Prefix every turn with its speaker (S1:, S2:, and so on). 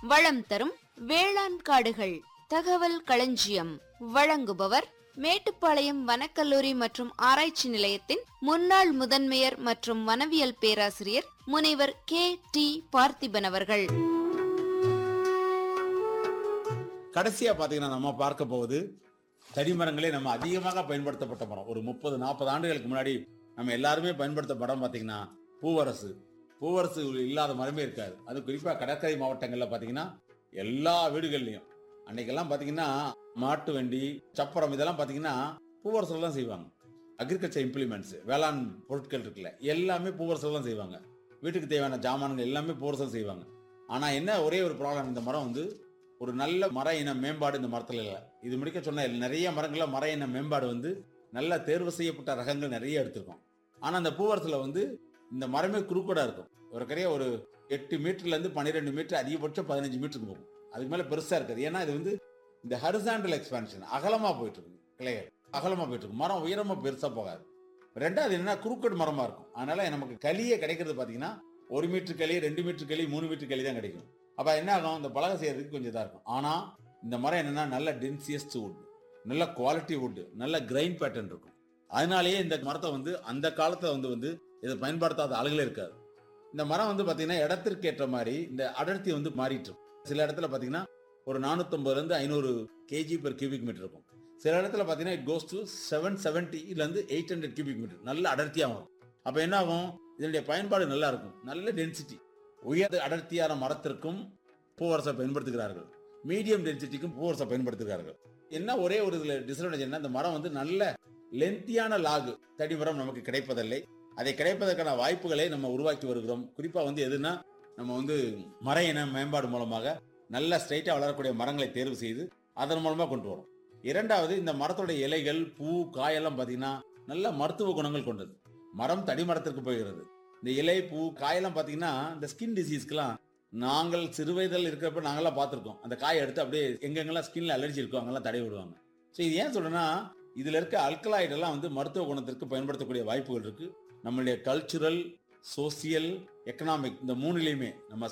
S1: வளம் தரும் வேளாண் காடுகள் தகவல் களஞ்சியம் வழங்குபவர் மேட்டுப்பாளையம் வனக்கல்லூரி மற்றும் ஆராய்ச்சி நிலையத்தின் முன்னாள் முதன்மையர் மற்றும் வனவியல் பேராசிரியர் முனைவர் கே டி பார்த்திபன் அவர்கள்
S2: கடைசியா பாத்தீங்கன்னா நம்ம பார்க்க போவது தடிமரங்களே நம்ம அதிகமாக பயன்படுத்தப்பட்ட மரம் ஒரு முப்பது நாற்பது ஆண்டுகளுக்கு முன்னாடி நம்ம எல்லாருமே பயன்படுத்த படம் பாத்தீங்கன்னா பூவரசு பூவரசு இல்லாத மரமே இருக்காது அது குறிப்பா கடற்கரை மாவட்டங்கள்ல பாத்தீங்கன்னா எல்லா வீடுகள்லயும் அன்னைக்கெல்லாம் பாத்தீங்கன்னா மாட்டு வண்டி சப்பரம் இதெல்லாம் பாத்தீங்கன்னா பூவரசுல தான் செய்வாங்க அக்ரிகல்ச்சர் இம்ப்ளிமெண்ட்ஸ் வேளாண் பொருட்கள் இருக்குல்ல எல்லாமே பூவரசுல தான் செய்வாங்க வீட்டுக்கு தேவையான ஜாமான்கள் எல்லாமே பூவரசுல செய்வாங்க ஆனா என்ன ஒரே ஒரு ப்ராப்ளம் இந்த மரம் வந்து ஒரு நல்ல மர இன மேம்பாடு இந்த மரத்துல இல்லை இது முடிக்க சொன்ன நிறைய மரங்கள்ல மர இன மேம்பாடு வந்து நல்ல தேர்வு செய்யப்பட்ட ரகங்கள் நிறைய எடுத்திருக்கோம் ஆனா அந்த பூவரத்துல வந்து இந்த மரமே குறுக்கோடா இருக்கும் ஒரு கரையா ஒரு எட்டு மீட்டர்ல இருந்து பன்னிரெண்டு மீட்டர் அதிகபட்சம் பதினஞ்சு மீட்டருக்கு போகும் அதுக்கு மேல பெருசா இருக்காது ஏன்னா இது வந்து இந்த ஹரிசாண்டல் எக்ஸ்பான்ஷன் அகலமா போயிட்டு இருக்கு கிளைகள் அகலமா போயிட்டு இருக்கு மரம் உயரமா பெருசா போகாது ரெண்டாவது என்னன்னா குறுக்கோடு மரமா இருக்கும் அதனால நமக்கு களியே கிடைக்கிறது பாத்தீங்கன்னா ஒரு மீட்டர் களி ரெண்டு மீட்டர் களி மூணு மீட்டர் களி தான் கிடைக்கும் அப்ப என்ன ஆகும் இந்த பலகை செய்யறதுக்கு கொஞ்சம் இதா இருக்கும் ஆனா இந்த மரம் என்னன்னா நல்ல டென்சியஸ்ட் வுட் நல்ல குவாலிட்டி வுட் நல்ல கிரைன் பேட்டர்ன் இருக்கும் அதனாலேயே இந்த மரத்தை வந்து அந்த காலத்துல வந்து வந்து இதை பயன்படுத்தாத ஆளுகளே இருக்காது இந்த மரம் வந்து பாத்தீங்கன்னா இடத்திற்கு ஏற்ற மாதிரி இந்த அடர்த்தி வந்து மாறிட்டு இருக்கும் சில இடத்துல பாத்தீங்கன்னா ஒரு 450 இருந்து ஐநூறு கேஜி per கியூபிக் மீட்டர் இருக்கும் சில இடத்துல பாத்தீங்கன்னா இட் கோஸ் டு செவன் செவன்ட்டில இருந்து எயிட் ஹண்ட்ரட் கியூபிக் மீட்டர் நல்ல அடர்த்தியா வரும் அப்ப என்ன ஆகும் இதனுடைய பயன்பாடு நல்லா இருக்கும் நல்ல டென்சிட்டி உயர் அடர்த்தியான மரத்திற்கும் பூவரசை பயன்படுத்துகிறார்கள் மீடியம் டென்சிட்டிக்கும் பூவரசை பயன்படுத்துகிறார்கள் என்ன ஒரே ஒரு இதுல டிஸ்அட்வான்டேஜ் என்ன இந்த மரம் வந்து நல்ல லென்த்தியான லாகு தடி மரம் நமக்கு கிடைப்பதில்லை அதை கிடைப்பதற்கான வாய்ப்புகளை நம்ம உருவாக்கி வருகிறோம் குறிப்பா வந்து எதுனா நம்ம வந்து மர இன மேம்பாடு மூலமாக நல்ல ஸ்ட்ரைட்டா வளரக்கூடிய மரங்களை தேர்வு செய்து அதன் மூலமா கொண்டு வரோம் இரண்டாவது இந்த மரத்துடைய இலைகள் பூ காயெல்லாம் பாத்தீங்கன்னா நல்ல மருத்துவ குணங்கள் கொண்டது மரம் தடி மரத்திற்கு போகிறது இந்த இலை பூ காயெல்லாம் பாத்தீங்கன்னா இந்த ஸ்கின் டிசீஸ்க்குலாம் நாங்கள் சிறு வயதில் இருக்கிறப்ப நாங்கெல்லாம் பார்த்துருக்கோம் அந்த காயை எடுத்து அப்படியே எங்கெங்கெல்லாம் ஸ்கின்ல அலர்ஜி இருக்கோ அங்கெல்லாம் தடவி விடுவாங்க ஸோ இது ஏன் சொல்றேன்னா இதுல இருக்க alkaloid எல்லாம் வந்து மருத்துவ குணத்திற்கு பயன்படுத்தக்கூடிய வாய்ப்புகள் இருக்கு நம்மளுடைய கல்ச்சுரல் சோசியல் எக்கனாமிக் இந்த மூணுலையுமே நம்ம